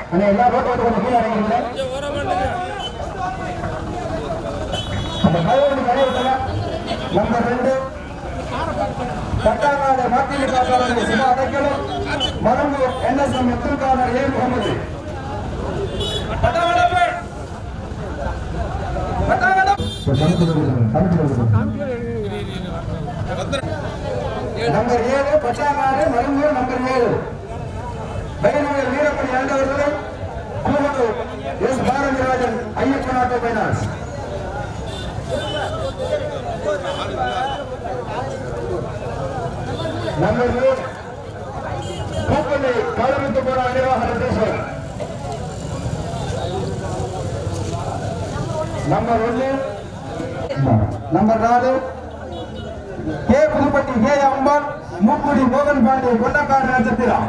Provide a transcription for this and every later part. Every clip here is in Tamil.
அண்ணா எல்லா ரோட்டு வந்து கொஞ்சம் கீழே இறங்கிடுங்க அந்த கைவண்டி கடையில் நம்பர் ரெண்டு பட்டாநாடு மத்திய காப்பாளர் சிவா அடைக்கலும் மரம்பு என்எஸ்எம் எத்திருக்காளர் ஏ முகமது நம்பர் ஏழு பட்டாநாடு மரம்பு நம்பர் ஏழு பையனவர் வீரப்படி ஆண்டவர்களை கூவடு S Bharathirajan Ayyappan auto finance number மூணு பூப்பள்ளி காலமித்து போற நிர்வாக நிர்தேசம் நம்பர் ஒன்று நம்பர் நாலு கே புதுப்பட்டி கே அம்பாள் மூக்குடி மோகன் பாண்டி கொண்டக்காடு நட்சத்திரம்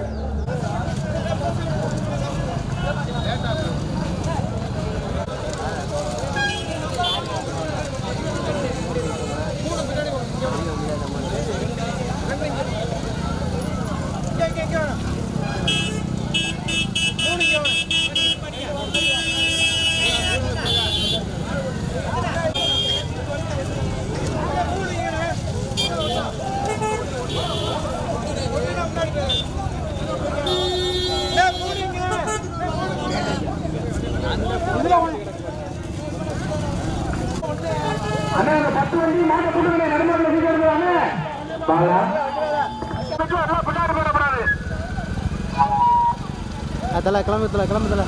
அண்ணா இந்த பத்து வண்டி மாட்ட கொடுங்க நடுமாட்டில் சீக்கிரம் அண்ணே பாலா பின்னாடி போடக்கூடாது தல கிளம்பு தல கிளம்பு தல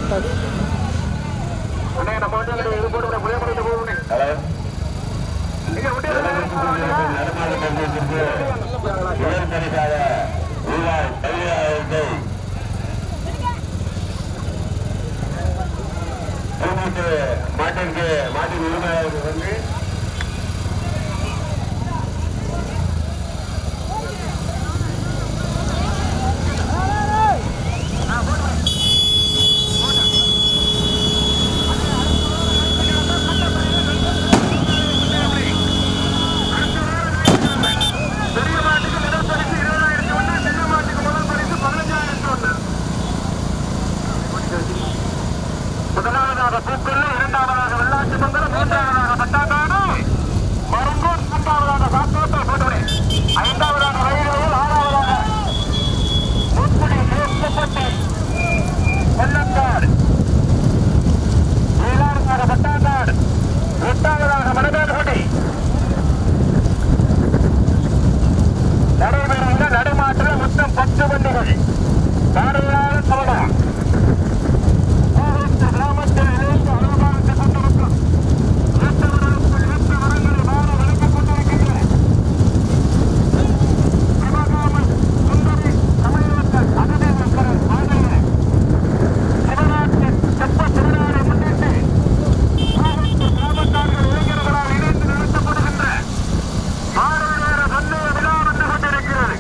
அண்ணே நம்ம வண்டி இது போட்டு முடிய முடிய போகணும் நீங்க மாட்டிற்கு மாட்டின் உரிமையாளர்கள் வந்து பெரிய மாட்டுக்கு முதல் பரிசு இருபதாயிரத்தி ஒன்று சின்ன மாட்டுக்கு முதல் பரிசு பதினஞ்சாயிரத்தி ஒன்று முதலாவதாக பூக்கொல்லு இரண்டாவதாக வெள்ளாட்டு மங்கலம் மூன்றாவதாக பட்டாக்காடு மருங்கூர் மூன்றாவதாக சாத்தோட்டை போட்டவரே ஐந்தாவதாக ரயில்வேயில் ஆறாவதாக முத்துடி சேப்பப்பட்டி வெள்ளக்காடு ஏழாவதாக பட்டாக்காடு எட்டாவதாக மணக்காடுபட்டி நடைபெறுகின்ற நடுமாற்றில் மொத்தம் பத்து வண்டிகள் காரையாறு சமணம் கிராமத்தில் இணைந்து அனுபவித்துக் கொண்டிருக்கும் ஈட்டவர்களுக்குள் ஈட்ட வரங்களை மாற விளக்கிக் கொண்டிருக்கின்றன சிவகாமன் சுந்தரி தமிழகத்தில் அகதி மக்கள் வாழ்கிற சிவநாட்டின் செப்ப திருநாளை முன்னிட்டு கோவில்பூர் கிராமத்தார்கள் இளைஞர்களால் இணைந்து நடத்தப்படுகின்ற மாறுவேற பந்தய விழா வந்து கொண்டிருக்கிறது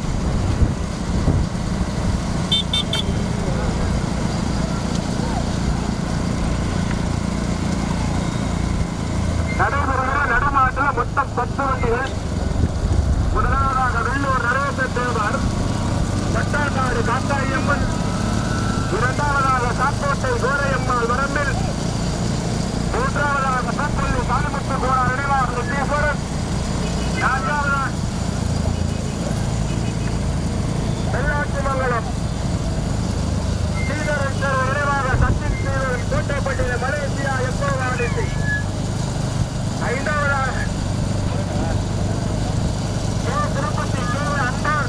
நடைபெறுகிற நடுமாட்டில் மொத்தம் பத்து வண்டிகள் முதலாவதாக வெள்ளூர் நரேச தேவர் பட்டாக்காடு காத்தாயம்மன் இரண்டாவதாக சாக்கோட்டை கோரையம்மாள் வரம்பில் மூன்றாவதாக பூப்பள்ளி காலிமுத்து கோரா நினைவாக ஈஸ்வரன் நான்காவதாக வெள்ளாட்டு மங்கலம் ஸ்ரீதரேஸ்வரர் நினைவாக சச்சின் ஸ்ரீதரன் கோட்டைப்பட்டியில் மலேசியா எப்போ வாடிசி ஐந்தாவதாக கே. திருப்பதி கே. அன்பார்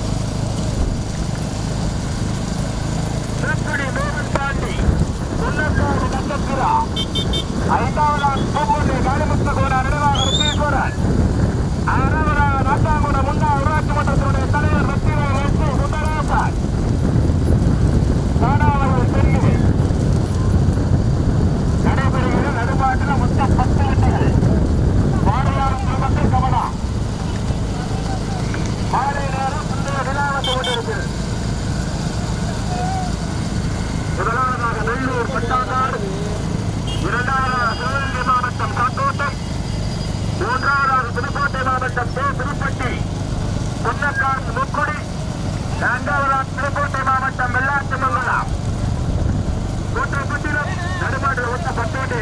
திருப்பதி மோகன் பாண்டி முன்னக்காடு நட்சத்திரா ஐந்தாவதாக பூப்பள்ளி காளிமுத்து கோரா நினைவாக ருத்தீஸ்வரன் ஆறாவதாக நாட்டாங்குட முன்னாள் ஊராட்சி மன்றத்தினுடைய தலைவர் ரத்தின எஸ் சுந்தரேசன் நாடாளர்கள் தெற்கு நடைபெறுகிற நடுபாட்டில் மொத்தம் பத்து வண்டிகள் வாழையாளர் திருமணத்தை கமலா மாலை நேரம் முந்தைய விழா வந்து கொண்டிருக்கிறது முதலாவதாக நெல்லூர் பட்டாங்காடு இரண்டாவதாக சிவகங்கை மாவட்டம் காத்தோட்டம் மூன்றாவதாக புதுக்கோட்டை மாவட்டம் பே திருப்பட்டி புன்னக்காடு முக்குடி நான்காவதாக திருக்கோட்டை மாவட்டம் வெள்ளாட்டு மங்கலம் கோட்டப்பட்டினம் நடுமாடு ஒத்த பத்தோட்டை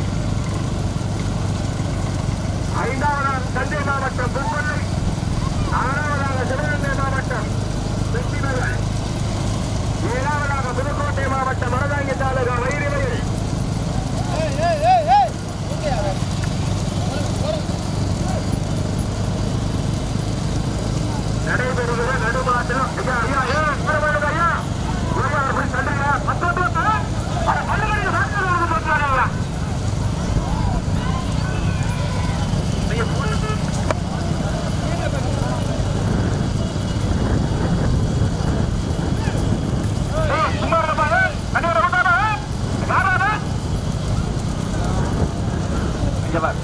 ஐந்தாவதாக தஞ்சை மாவட்டம் பொங்கொல்லை ஆறாவதாக சிவகங்கை மாவட்டம் வெற்றிநகர் ஏழாவதாக புதுக்கோட்டை மாவட்டம் மரதாங்கி தாலுகா வைரவயல் நடைபெறுகிற நடுமாட்டம் ஐயா ஐயா ஐயா இங்க வாருங்க ஐயா ஐயா போய் சொல்லுங்க பத்தொன்பது அட பள்ளிகளில் வாக்குகள் வந்து போட்டுறாங்க ஐயா ஐயா போன் ஏய், சும்மா இருப்பா, ஏய். கண்டிப்பா விட்டாரா, ஏய். யாரா அது? இங்க வா.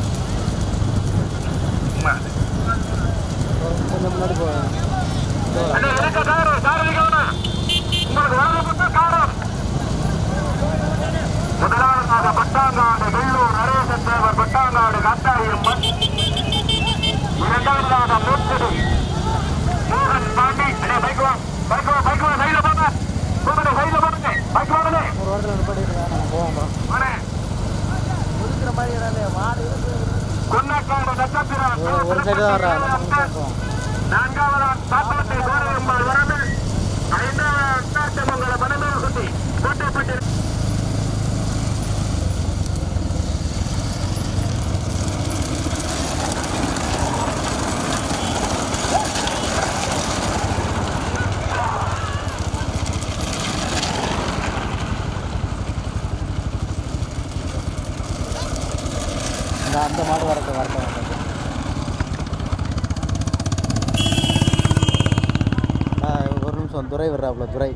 சும்மா இரு. கொஞ்சம் முன்னாடி போவேன் அண்ணே, இருக்க காரு, காரு நிக்கணும். உங்களுக்கு வரது மட்டும் காரு. முதலாவதாக பட்டாங்காடு வெள்ளூர் நரேசன் தேவர் பட்டாங்காடு காத்தாரியம்மன் இரண்டாவதாக மூத்தடி மோகன் பாண்டி அண்ணே பைக் வா பைக் வா பைக் வா சைடுல போங்க போங்க சைடுல போங்க பைக் வாங்கண்ணே ஒரு வாரத்தில் நிப்பாட்டிருக்கேன் நம்ம போவோம்பா வாண்ணே இருக்கிற மாதிரி இடம் மாடு கொன்னக்காடு நட்சத்திரம் ஒரு- ஒரு side தான் வர்றா, நம்ம பக்கம். நான்காவதாக சாப்பாட்டை கோரவெம்பால் வரமில் ஐந்தாவது அத்தாச்சமங்கல பனமேல் குட்டி கோட்டைப்பட்டி இந்த அந்த மாடு வரட்டும் வரட்டும் வரட்டும் ஆ, ஒரு நிமிஷம் துறை வர்றாப்புல துறை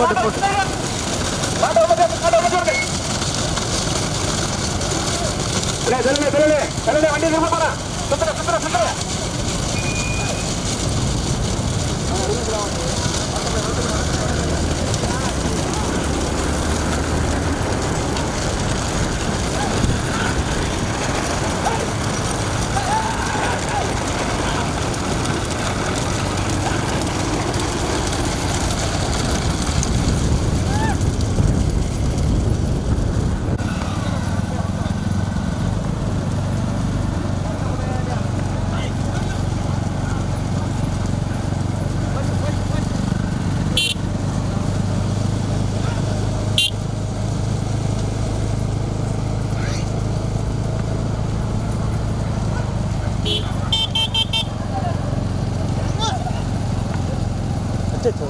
போட்டு போட்டு மாட்ட உமக்கு மாட்ட உமக்கு இல்லை சொல்லுங்க சொல்லுங்க சொல்லுங்க வண்டி திரும்ப போறேன் சுத்துற சுத்துற சுத்துற அச்சோ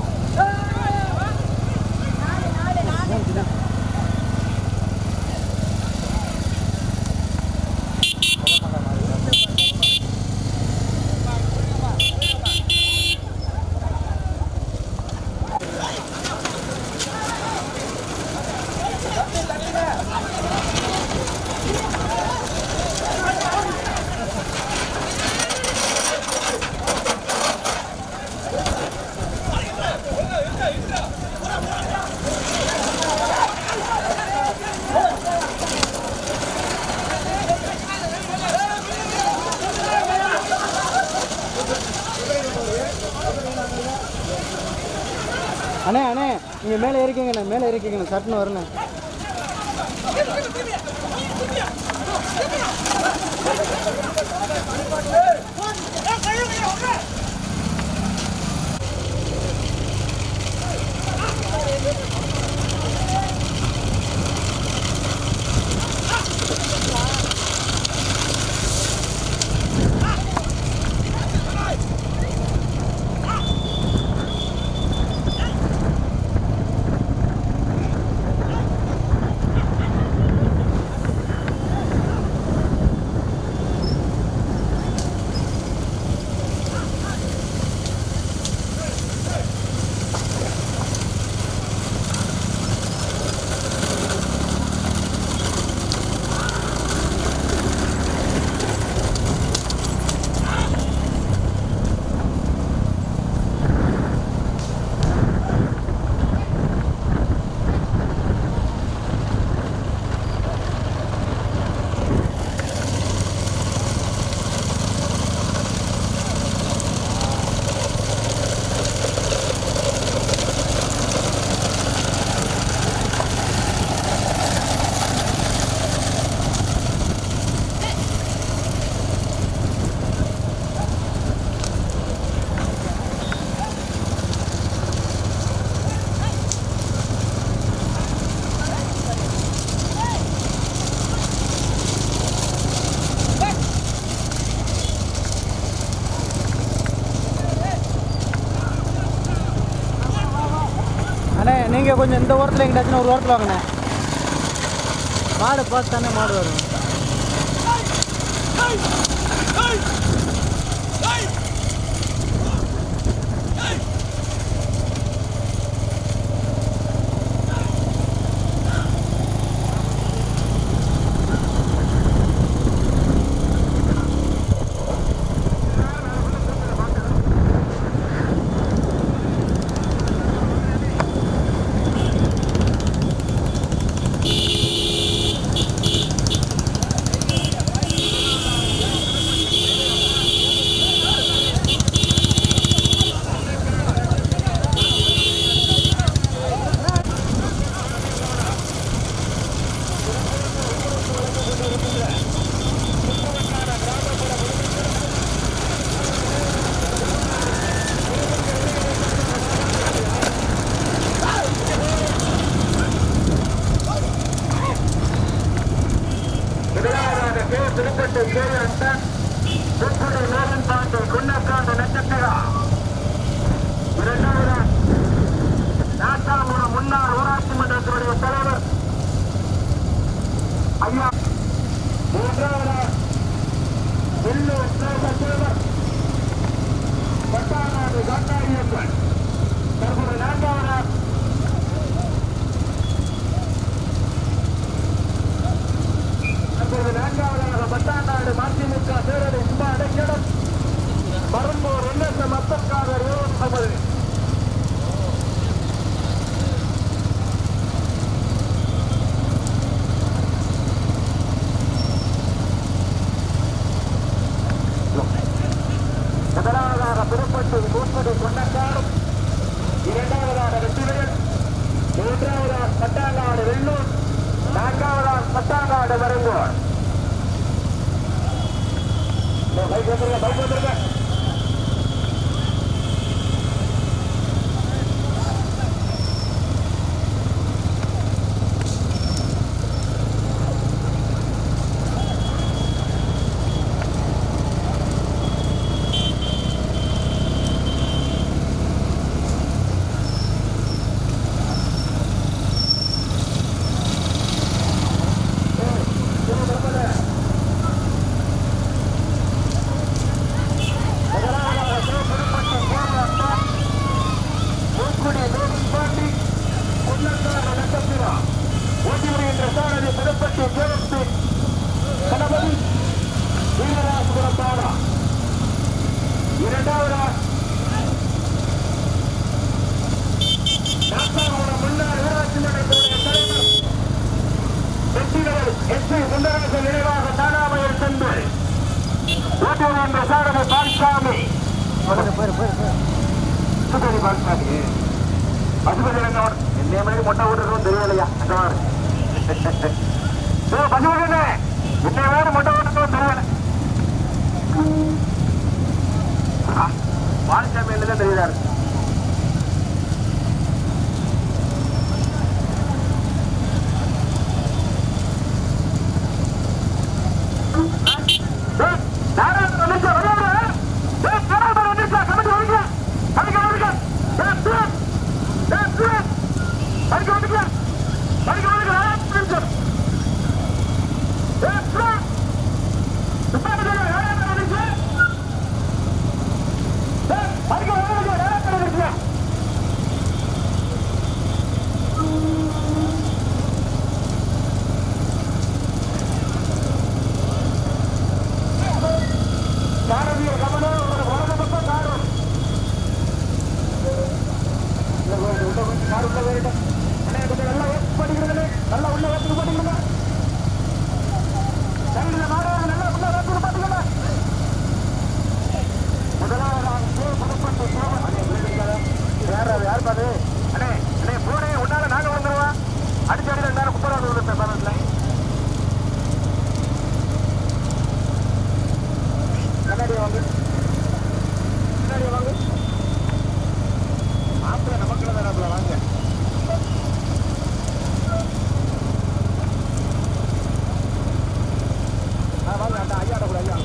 அண்ணே அண்ணே நீங்கள் மேலே இருக்கீங்கண்ணே மேலே இருக்கீங்கண்ணே சட்டுன்னு வரண்ணே அண்ணே நீங்கள் கொஞ்சம் இந்த ஓரத்தில் எங்கிட்டாச்சும் ஒரு ஓரத்தில் வாங்கண்ணே மாடு பார்த்து தானே மாடு வரும் முதலாவதாக கே திருப்பட்டு கே அந்தன் புப்புடி மோகன் பாண்டி குன்னக்காண்டு நட்சத்திரா இரண்டாவது நாட்டாங்குளம் முன்னாள் ஊராட்சி மன்றத்தினுடைய தலைவர் ஐயா மூன்றாவது வில்லூர் சேகர் பட்டாநாடு கட்டாயப்பன் தற்போது நான்காவது மூக்குடி கொண்டக்காடும் இரண்டாவதாக வெற்றிவேல் மூன்றாவதாக பட்டாங்காடு வெள்ளூர் நான்காவதாக பட்டாங்காடு வருங்கோர் பைக் வந்துருங்க பைக் வந்துருங்க இரண்டாவதா நாட்டாளோட முன்னாள் ஊராட்சி மன்றத்துடைய தலைவர் வெற்றிகள் எஸ் பி சுந்தரேசன் நினைவாக தானாமையில் சென்று ஓட்டுநர் என்ற சாரதி பால்சாமி போயிரு போயிரு போயிரு போயிரு சுந்தரி பால்சாமி பசுபதி ரங்கவன் என்னைய மாதிரி மொட்டை ஓட்டுறதும் தெரியலையா அந்த மாதிரி பசுபதி என்னை மாதிரி மொட்டை ஓட்டுறதும் தெரியல பால்சாமி தான் தெரியுதாரு பாரதிய கமலம் ஒரு வலது பக்கம் காரும் நல்லா ஓட்டு படிக்கிறதுல நல்லா உள்ள ஓட்டு படிக்கிறதா சைடுல மாணவர்கள் நல்லா உள்ள ஓட்டு படிக்கிறதா முதலாவதாக புதுப்பட்டு சோமன் யார் அது யார் பாது அண்ணே அண்ணே போனே உன்னால நாங்க வந்துருவா அடிச்சு அடி ரெண்டாயிரம் முப்பது ரூபா கொடுத்த பணத்துல கண்ணாடி வாங்க கண்ணாடி வாங்க மாப்பிள்ள நமக்குள்ள தானே வாங்க ஆ, வாங்க அந்த ஐயாட கூட ஐயா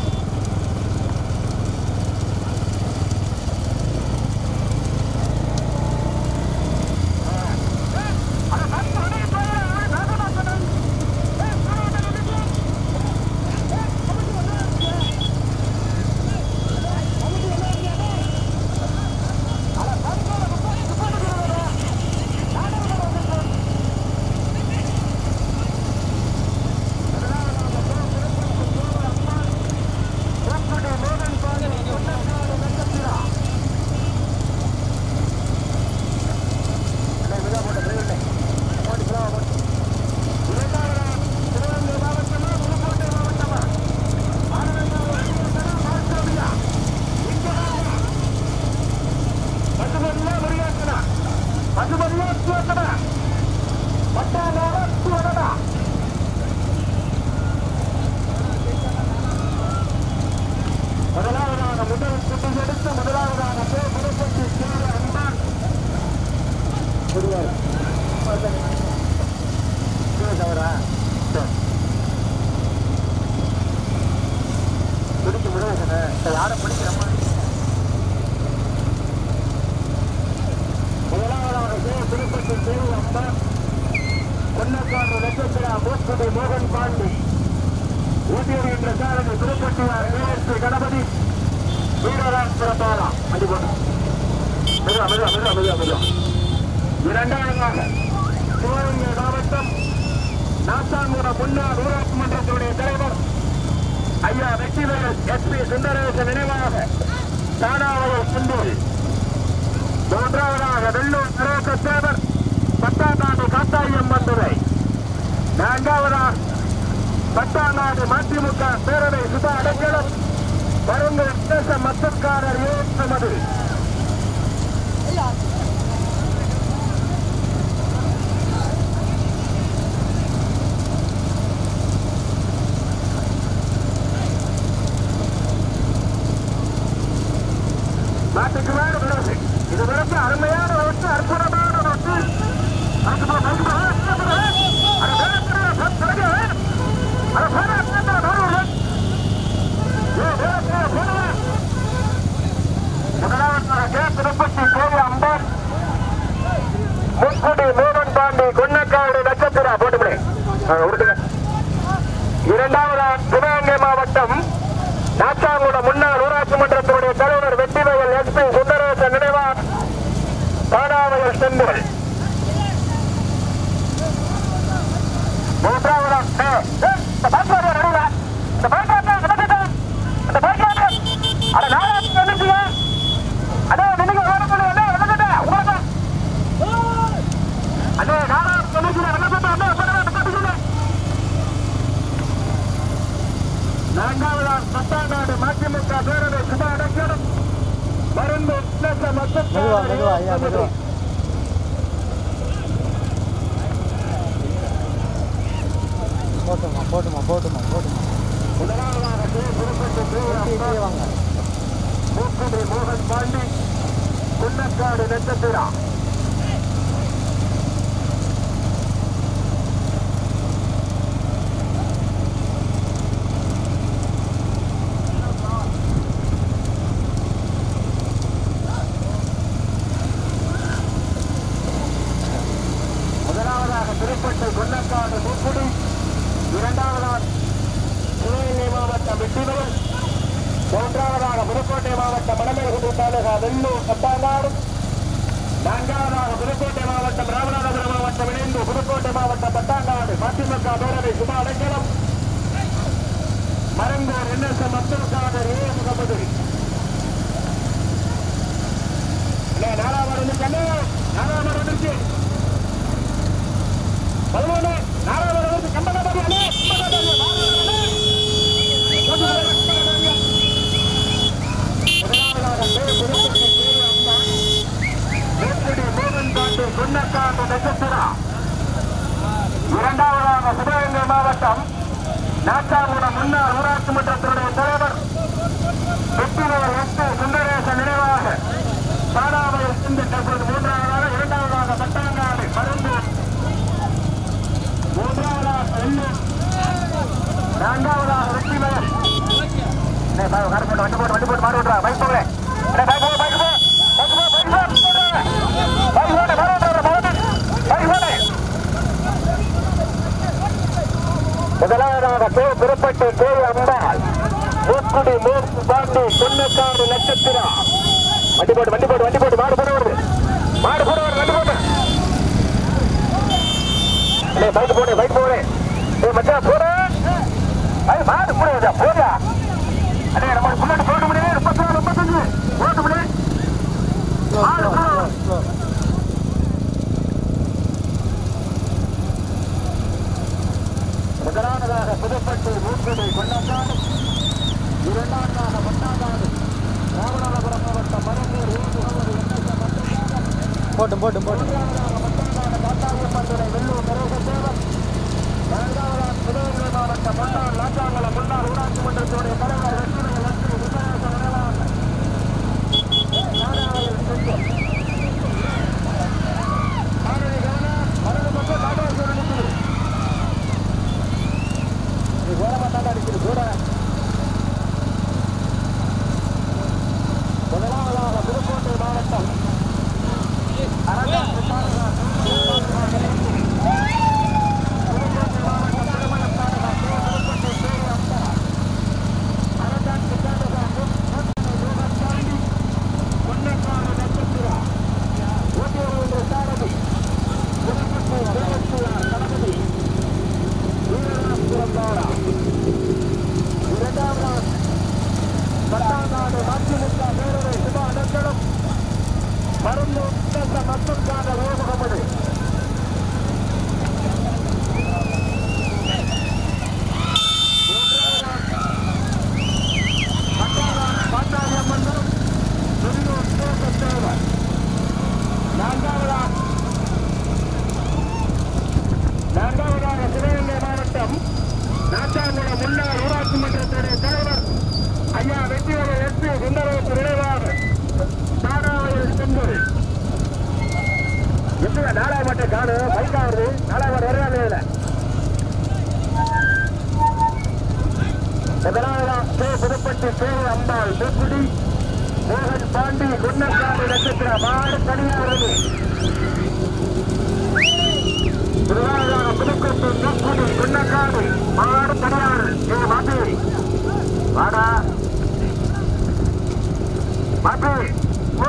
முதலாவதாக முதல் சுட்டு எடுத்து முதலாவதாக போ புறப்பட்டு சேர அன்பான் ஒருவர் தவறா பிடிக்க முடியாது யாரை பிடிக்கிறோமா முதலாவதாக போ புறப்பட்டு சேரு அம்பான் கொன்னக்காடு நட்சத்திர மூஸ்குடி மோகன் பாண்டி ஊட்டியடி என்ற சாரதி திருப்பட்டியார் மேலத்து கணபதி வீரராஜ் பிறப்பாரா அது போட்டு மெதுவா மெதுவா மெதுவா மெதுவா மெதுவா இரண்டாவதாக சிவகங்கை மாவட்டம் நாத்தாங்குட முன்னாள் ஊராட்சி மன்றத்தினுடைய தலைவர் ஐயா வெற்றிவேல் எஸ் பி சுந்தரேசன் நினைவாக தானாவூர் சிந்தூர் மூன்றாவதாக வெள்ளூர் நரேச தேவர் பத்தாநாடு காத்தாயம் மந்துரை நான்காவதாக பத்தாநாடு மதிமுக பேரவை சுபா அடைக்கலம் வருங்க தேச மக்கள்காரர் ஏற்றுமதி அருமையான விளையாட்டு இது வரைக்கும் அருமையான ஓட்டு அற்புதமான ஓட்டு அதுக்கு போ, அதுக்கு போ, அதுக்கு போ. அட வேகத்துல, சத்தரங்க. அட வேகத்துல, வேகத்துல. ஏ, வேகத்துல, போடுங்க. முதலாவதாக கே. திருப்பதி கோவை அம்பாள் முக்குடி மோகன் பாண்டி கொன்னக்காடு நட்சத்திரா போட்டுவிடு விட்டுங்க இரண்டாவதாக சிவகங்கை மாவட்டம் நாச்சாங்குளம் முன்னாள் ஊராட்சி மன்றத்தினுடைய தலைவர் வெற்றிவயல் எஸ் பி சுந்தரேசன் நினைவா பாடாவயல் செந்தில் மூன்றாவதாக ஏ, ஏ, இந்த பாட்டு வாரியா நடுவுல? இந்த பாட்டு வாரியா, இந்த பாட்டு வாரியா? இந்த பாட்டு வாரியா? அட நாலாவது வந்துச்சுங்க. அடே, நின்னுங்க, ஓரத்துல, அடே, வந்துட்டே, உங்களுக்கு. அடே, நாலாவது வந்துச்சுங்க, வந்துட்டே, அடே, வந்துட்டே, வந்துட்டே. நான்காவதாம் பத்தாண்டாண்டு மதிமுக பேரவை சுப அடக்கிடும் மருந்து உட்நேச மக்கள் மெதுவா மெதுவா ஐயா மெதுவா போட்டுமா போட்டுமா போட்டுமா போட்டுமா முதலாவதாக கே. திருப்பதி தேவர் இப்படியே வாங்க மூக்குடி மோகன் பாண்டி குன்னக்காடு நட்சத்திரா முதலாவதாக திருப்பட்டி குன்னக்காடு மூக்குடி இரண்டாவதாக சிவகங்கை மாவட்டம் வெற்றிமலன் மூன்றாவதாக புதுக்கோட்டை மாவட்டம் மணமேல்குடி தாலுகா வெள்ளூர் கப்பாங்காடு நான்காவதாக புதுக்கோட்டை மாவட்டம் ராமநாதபுரம் மாவட்டம் இணைந்து புதுக்கோட்டை மாவட்டம் பட்டாங்காடு மதிமுக பேரவை சுபா அடைக்கலம் மரங்கூர் என்எஸ்எம் அப்துல் காதர் ஏ முகமது நாலாவது வந்துச்சு அண்ணே. நாலாவது வந்துருச்சு பதினொன்று நாலாவது வந்து கம்பனாபாடி அண்ணே கம்பனாபாடி அண்ணே. முதலாவதாக கே. புதுக்கோட்டை கே. அம்மா மேற்குடி மோகன் காட்டு குன்னக்காட்டு நட்சத்திரா இரண்டாவதாக சிவகங்கை மாவட்டம் நாச்சாங்குளம் முன்னாள் ஊராட்சி மன்றத்தினுடைய தலைவர் வெற்றிவேல் எஸ் பி சுந்தரேசன் நினைவாக பாடாவையில் சிந்து தற்போது மூன்றாவதாக இரண்டாவதாக பட்டாங்காடு மருந்து மூன்றாவதாக வெள்ளூர் நான்காவதாக வெற்றிமலர் அண்ணே, பா- கார் போட்டு, வண்டி போட்டு, வண்டி போட்டு, மாடு ஓட்டுறா, பைக் போகல. அண்ணே, பைக் போ, பைக் போ, பைக் போ, பைக் போ, பைக் போடு. பைக் போடு, மாடு ஓட்டுறா, மாடு ஓட்டு. பைக் போடு. முதலாவதாக கே திருப்பட்டி கே அம்பாள் மூக்குடி மூக்கு பாண்டி சொன்னக்காடு நட்சத்திரா வண்டி போட்டு வண்டி போட்டு வண்டி போட்டு மாடு போட வருது மாடு போட வருது வண்டி போட்டு அண்ணே, பைக் போடு பைக் போடு ஏய் மச்சான் போடு ஐய் மாடு போடு போடா அண்ணே நம்ம முன்னாடி போட்டு முடியாது முப்பத்தி நாலு முப்பத்தஞ்சு ஓட்டு முடியாது ஸ்லோ ஸ்லோ ஸ்லோ ஸ்லோ முதலாவதாக புதுப்பட்டு மூக்குடி கொண்டாட்டாடு இரண்டாவதாக பட்டாங்காடு ராமநாதபுரம் மாவட்டம் மரங்கூர் ஏ முகமது போட்டும் போட்டும் போட்டும் மூன்றாவதாக காத்தாரியப்பட்டுரை வெள்ளூர் நரேசதேவன் நான்காவதாக சிவகங்கை மாவட்டம் முன்னாள் லாச்சாங்கலம் முன்னாள் ஊராட்சி மன்றத்தினுடைய தலைவர் வெற்றிலை லட்சுமி விஜயேச நினைவாக நாடாவில் செல்வம் மாணவி கவனம் மனது மக்கள் காட்டாசூர் நிற்குது இது கோரமா தாண்டா அடிக்குது கூட முதலாவதாக புதுக்கோட்டை மாவட்டம் அரங்காட்டு தாலுகா புதுக்கோட்டை மாவட்டம் திருமணம் தாலுகா கே. புதுக்கோட்டை பேரு அம்மா அரங்காட்டு தாலுகா புதுக்கோட்டை யோகன் தாண்டி பொன்னக்காடு நட்சத்திரா ஓட்டியவர் சாரதி புதுக்கோட்டை தேவஸ்தியார் தளபதி வீரராஜபுரம் தாரா இரண்டாம் நாள் பத்தாம் மதிமுக பேரவை சுப அடக்கலும் மருந்து உட்பட்ட மக்களுக்கான முகமது பாட்டாளியம்மன்னும் பெரியோர் தேவர் நான்காவதா நான்காவதாக சிவகங்கை மாவட்டம் நாட்டாங்குளம் முன்னாள் ஊராட்சி மன்றத்துடைய தலைவர் ஐயா வெற்றிவேலு எஸ் பி சுந்தரேசு நினைவாக தாராவ எப்படியா நாலாவது மாட்டை காணும் பைக்கா வருது நாலாவது மாடு வரவே இல்லை முதலாவதாம் கே புதுப்பட்டி பேரு அம்பாள் மூக்குடி மோகன் பாண்டி குன்னக்காடு நட்சத்திர மாடு தனியாகிறது முதலாவதாக புதுக்கோட்டை மூக்குடி குன்னக்காடு மாடு தனியாறு ஏ மாட்டி வாடா மாட்டி ஓ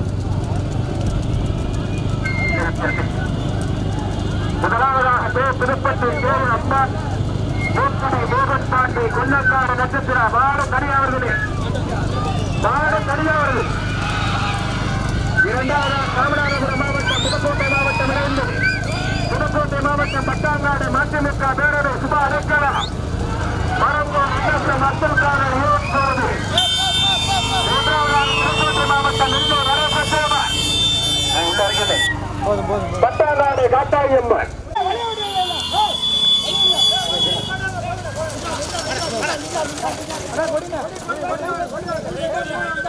முதலாவதாக பே புதுப்பட்டி பேரு அம்பாள் மூக்குடி மோகன் பாண்டி குன்னக்காடு நட்சத்திர மாடு தனியாவர்களே மாடு தனியாவர்கள் இரண்டாவதாக ராமநாதபுரம் மாவட்டம் புதுக்கோட்டை மாவட்டம் இணைந்தது புதுக்கோட்டை மாவட்டம் பட்டாங்காடு மதிமுக பேரவை சுபா அடைக்கலா மரங்கோல் இன்னசம் அப்துல்காரர் ஈரோடு மூன்றாவதாக புதுக்கோட்டை மாவட்டம் நெல்லூர் நரேந்திரசேவா உள்ள இருக்குது போதும் போதும் போதும். பட்டாங்காடு காட்டாயம்மன் அண்ணா, கொடுங்க.